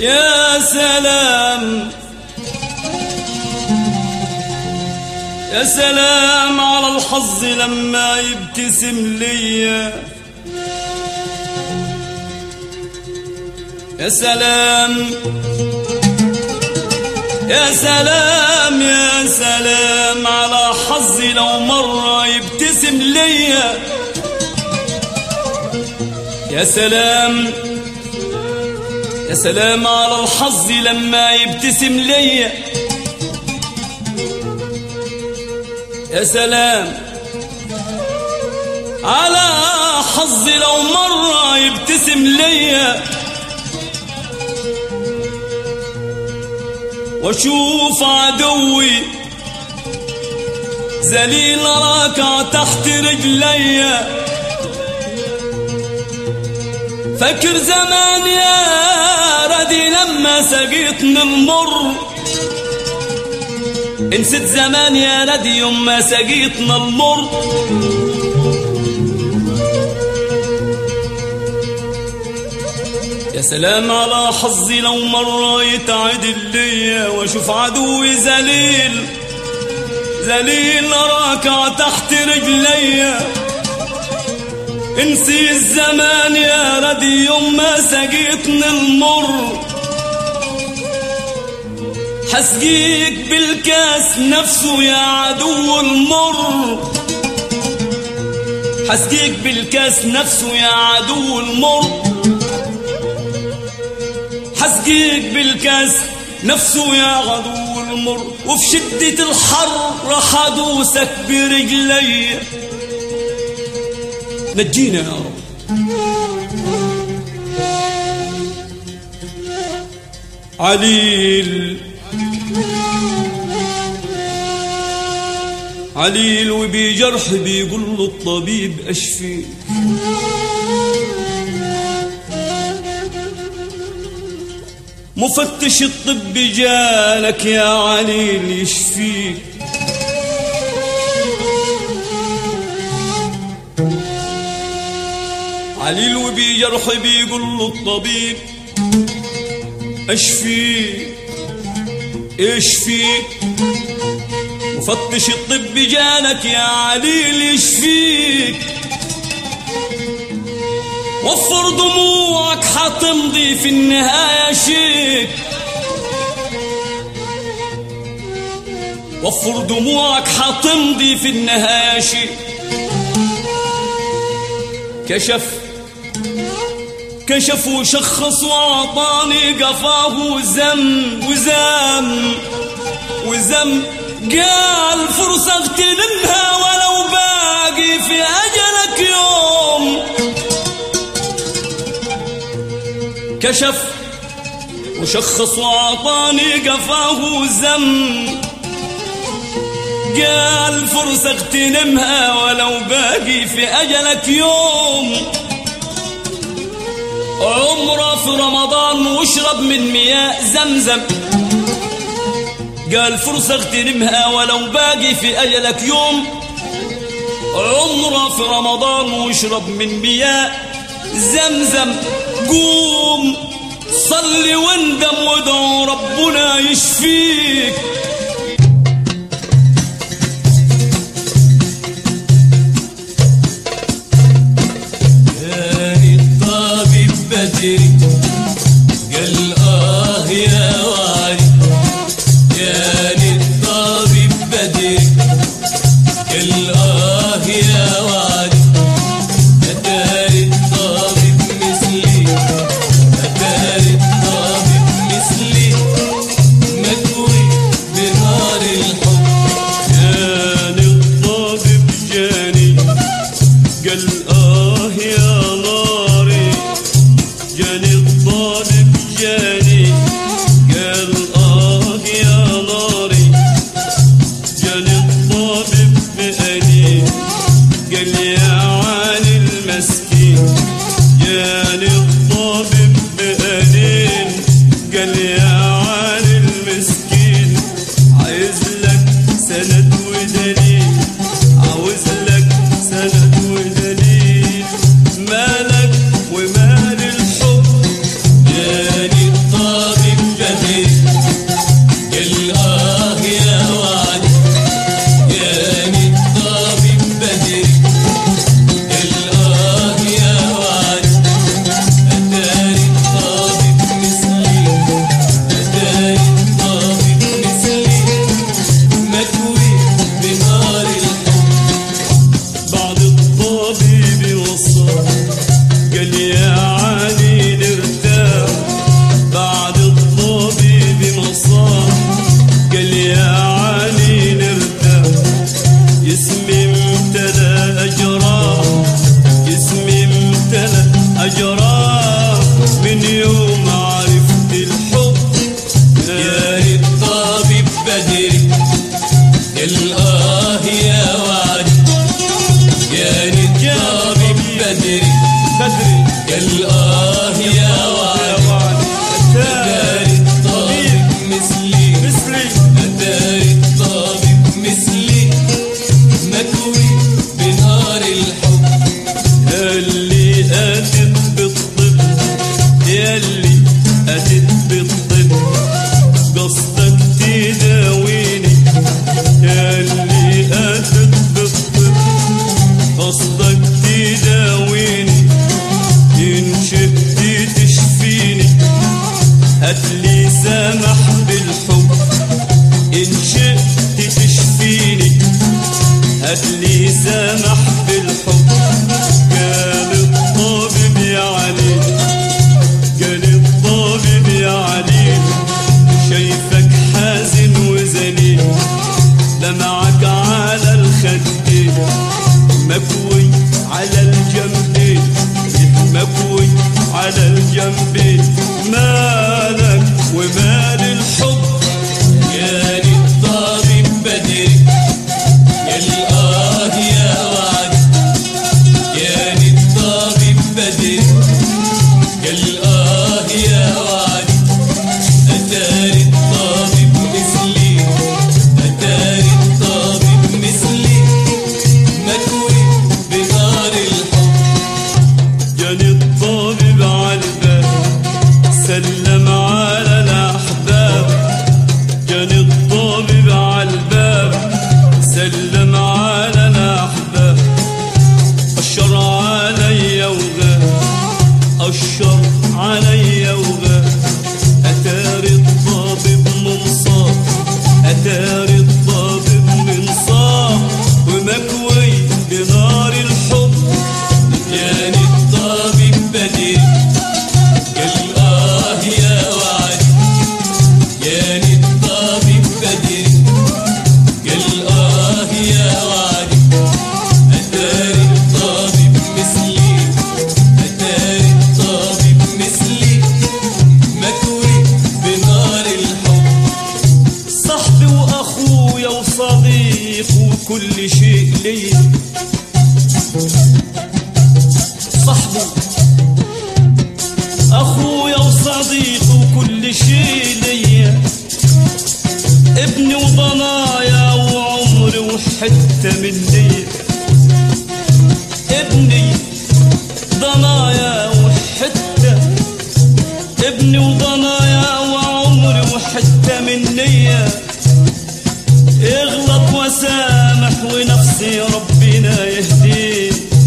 يا سلام يا سلام على الحظ لما يبتسم ليا يا سلام يا سلام يا سلام على حظي لو مرة يبتسم ليا يا سلام يا سلام على الحظ لما يبتسم ليا يا سلام على حظي لو مرة يبتسم ليا واشوف عدوي ذليل راكع تحت رجليا فاكر زمان يا ردي لما سقيتني المر نسيت زمان يا ردي يوم ما سقيتنا المر يا سلام على حظي لو مرة يتعدل ليا واشوف عدوي ذليل ذليل راكع تحت رجليا انسي الزمان يا ردي يوم ما سقيتني المر حسقيك بالكاس نفسه يا عدو المر حسقيك بالكاس نفسه يا عدو المر حسقيك بالكاس نفسه يا عدو المر وفي شدة الحر راح ادوسك برجلي نجينا يا رب عليل عليل وبجرح بيقول له الطبيب اشفي مفتش الطب جالك يا عليل يشفيك عليل وبجرح بيقول له الطبيب اشفيك اشفيك مفتش الطب جالك يا عليل يشفيك وفر دموعك حتمضي في النهاية شيك وفر دموعك حتمضي في النهاية شيك كشف كشف وشخص وعطاني قفاه وزم وزم وزم قال فرصة اغتنمها ولو باقي في أجلك يوم كشف وشخص وعطاني قفاه وزم قال فرصة اغتنمها ولو باقي في أجلك يوم عمره في رمضان واشرب من مياه زمزم قال فرصة اغتنمها ولو باقي في أجلك يوم عمره في رمضان واشرب من مياه زمزم قوم صلي واندم وادعو ربنا يشفيك كان الطبيب بدري قال آه يا وعدي كان الطبيب بدري قال آه يا وعدي أتاري الطبيب مثلي أتاري الطبيب مثلي مكوي بنار الحب كان الطبيب جاني قال آه يا ناري جاني قال آه يا وعدي أتاري الطبيب مثلي أتاري الطبيب مثلي مكوي بنار الحب جاني الطبيب عالباب سلم على الأحباب جاني الطبيب عالباب سلم على الأحباب أشر علي وغاب أشر علي وغاب أتاري الطبيب منصاب أتاري الطبيب منصاب ومكوي بنار الحب يعني الطبيب بديل قال آه يا وعدي يعني الطبيب بديل قال آه يا وعدي أتاري الطبيب مثلي أتاري الطبيب مثلي مكوي بنار الحب صاحبي واخويا وصديق وكل شيء لي صاحبي اخويا وصديق وكل شيء لي ابني وضنايا وعمري وحته مني ابني ضنايا وحته ابني وضنايا وعمري وحتة مني اغلط وسامح ونفسي ربنا يهديه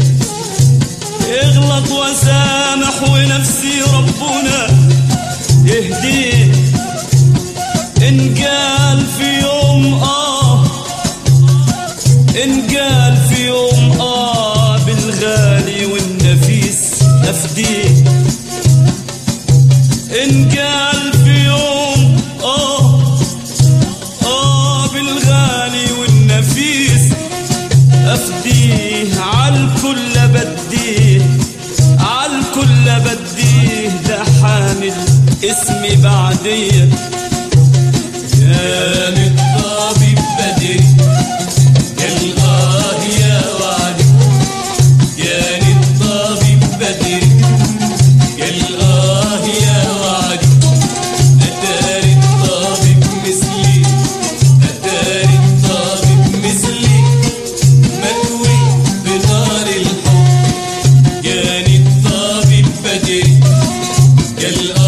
اغلط وسامح ونفسي ربنا يهديه ان قال في يوم اه ان قال في يوم اه بالغالي والنفيس افديه إن قال في يوم آه آه بالغالي والنفيس أفديه عالكل بديه عالكل بديه ده حامل اسمي بعديه كان الطبيب بدري قال آه يا وعدي كان الطبيب بدري قال آه يا وعدي أتاري الطبيب مثلي أتاري الطبيب مثلي مكوي بنار الحب كان الطبيب بدري قال